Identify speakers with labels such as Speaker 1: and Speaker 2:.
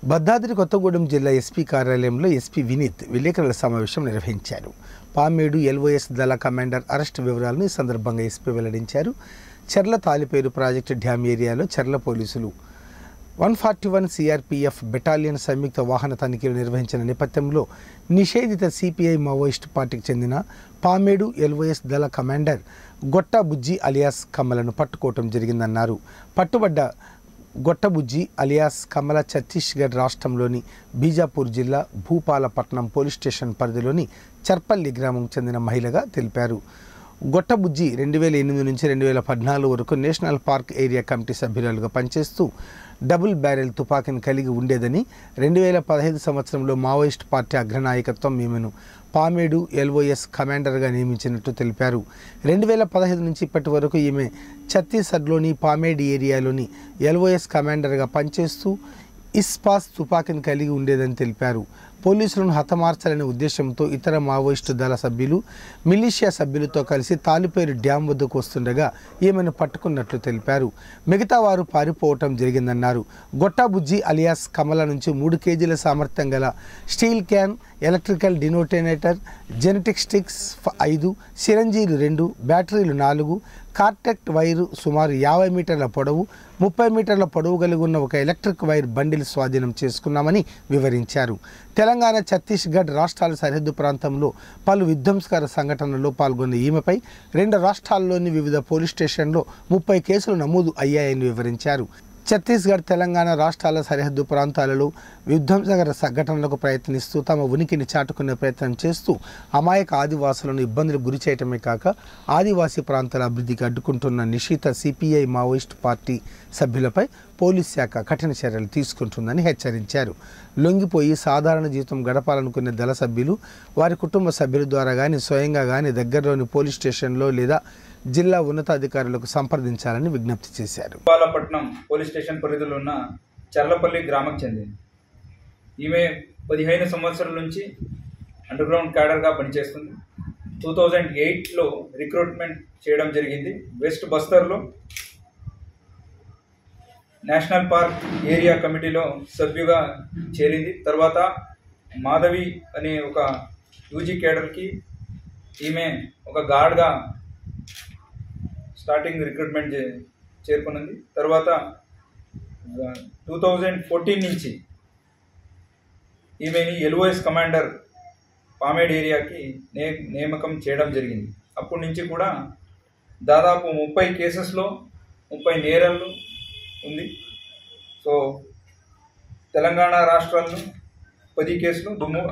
Speaker 1: భద్రాద్రి కొత్తగూడెం జిల్లా ఎస్పీ కార్యాలయంలో ఎస్పీ వినీత్ విలేకరుల సమావేశం నిర్వహించారు పామేడు ఎల్ఓఎస్ దళ కమాండర్ అరెస్ట్ వివరాలను ఈ సందర్భంగా ఎస్పీ వెల్లడించారు చెర్ల తాలిపేరు ప్రాజెక్టు డ్యామ్ ఏరియాలో చెర్ల పోలీసులు one forty one CRPF battalion సంయుక్త వాహన తనిఖీలు నిర్వహించిన నేపథ్యంలో నిషేధిత సిపిఐ మావోయిస్ట్ పార్టీకి చెందిన పామేడు ఎల్ఓఎస్ దళ కమాండర్ గొట్టా బుజ్జి అలియాస్ కమ్మలను పట్టుకోవటం జరిగిందన్నారు పట్టుబడ్డ గొట్టబుజ్జి అలియాస్ కమల ఛత్తీస్గఢ్ రాష్ట్రంలోని బీజాపూర్ జిల్లా భూపాలపట్నం పోలీస్ స్టేషన్ పరిధిలోని చర్పల్లి గ్రామం చెందిన మహిళగా తెలిపారు గొట్టబుజ్జి రెండు వేల ఎనిమిది నుంచి రెండు వేల పద్నాలుగు వరకు నేషనల్ పార్క్ ఏరియా కమిటీ సభ్యురాలుగా పనిచేస్తూ డబుల్ బ్యారెల్ తుపాకీని కలిగి ఉండేదని రెండు వేల పదహైదు సంవత్సరంలో మావోయిస్ట్ పార్టీ అగ్రనాయకత్వం ఈమెను పామేడు ఎల్ఓఎస్ కమాండర్గా నియమించినట్టు తెలిపారు రెండు వేల పదహైదు నుంచి ఇప్పటి వరకు ఈమె ఛత్తీస్గఢ్లోని పామేడ్ ఏరియాలోని ఎల్ఓఎస్ కమాండర్గా పనిచేస్తూ ఇస్పాస్ తుపాకీని కలిగి ఉండేదని తెలిపారు పోలీసులను హతమార్చాలనే ఉద్దేశంతో ఇతర మావోయిస్టు దళ సభ్యులు మిలిషియా సభ్యులతో కలిసి తాలిపేరు డ్యాం వద్దకు వస్తుండగా ఈమెను పట్టుకున్నట్లు తెలిపారు మిగతా వారు పారిపోవటం జరిగిందన్నారు గొట్టాబుజ్జి అలియాస్ కమల నుంచి మూడు కేజీల సామర్థ్యం గల స్టీల్ క్యాన్ ఎలక్ట్రికల్ డినోటేనేటర్ జెనెటిక్ స్టిక్స్ ఫ- ఐదు సిరంజీలు రెండు బ్యాటరీలు నాలుగు కార్టెక్ట్ వైరు సుమారు యాభై మీటర్ల పొడవు ముప్పై మీటర్ల పొడవు కలిగి ఉన్న ఒక ఎలక్ట్రిక్ వైర్ బండిల్ స్వాధీనం చేసుకున్నామని వివరించారు తెలంగాణ ఛత్తీస్గఢ్ రాష్ట్రాల సరిహద్దు ప్రాంతంలో పలు విధ్వంసకర సంఘటనల్లో పాల్గొన్న ఈమెపై రెండు రాష్ట్రాల్లోని వివిధ పోలీస్ స్టేషన్లో ముప్పై కేసులు నమోదు అయ్యాయని వివరించారు ఛత్తీస్గఢ్ తెలంగాణ రాష్ట్రాల సరిహద్దు ప్రాంతాలలో విధ్వంసకర సంఘటనలకు ప్రయత్నిస్తూ తమ ఉనికిని చాటుకునే ప్రయత్నం చేస్తూ అమాయక ఆదివాసులను ఇబ్బందులకు గురి చేయటమే కాక ఆదివాసీ ప్రాంతాల అభివృద్ధికి అడ్డుకుంటున్న నిషిత సిపిఐ మావోయిస్ట్ పార్టీ సభ్యులపై పోలీస్ శాఖ కఠిన చర్యలు తీసుకుంటుందని హెచ్చరించారు లొంగిపోయి సాధారణ జీవితం గడపాలనుకునే దళ సభ్యులు వారి కుటుంబ సభ్యుల ద్వారా కానీ స్వయంగా కానీ దగ్గరలోని పోలీస్ స్టేషన్లో లేదా జిల్లా ఉన్నతాధికారులకు సంప్రదించాలని విజ్ఞప్తి చేశారు
Speaker 2: భూపాలపట్నం పోలీస్ స్టేషన్ పరిధిలో ఉన్న చర్లపల్లి గ్రామం చెందింది ఈమె పదిహేను సంవత్సరాల నుంచి అండర్ గ్రౌండ్ క్యాడర్గా పనిచేస్తుంది టూ థౌజండ్ ఎయిట్లో రిక్రూట్మెంట్ చేయడం జరిగింది వెస్ట్ బస్తర్లో నేషనల్ పార్క్ ఏరియా కమిటీలో సభ్యుగా చేరింది తర్వాత మాధవి అనే ఒక యూజీ కేడర్కి ఈమె ఒక గార్డ్గా స్టార్టింగ్ రిక్రూట్మెంట్ చే చేరుకున్నది తర్వాత టూ థౌజండ్ ఫోర్టీన్ నుంచి ఈమెని ఎల్ఓఎస్ కమాండర్ పామేడ్ ఏరియాకి నే నియామకం చేయడం జరిగింది అప్పటి నుంచి కూడా దాదాపు ముప్పై కేసెస్లో ముప్పై నేరాలు ఉంది సో తెలంగాణ రాష్ట్రాల్లో పది కేసులు దుమ్ము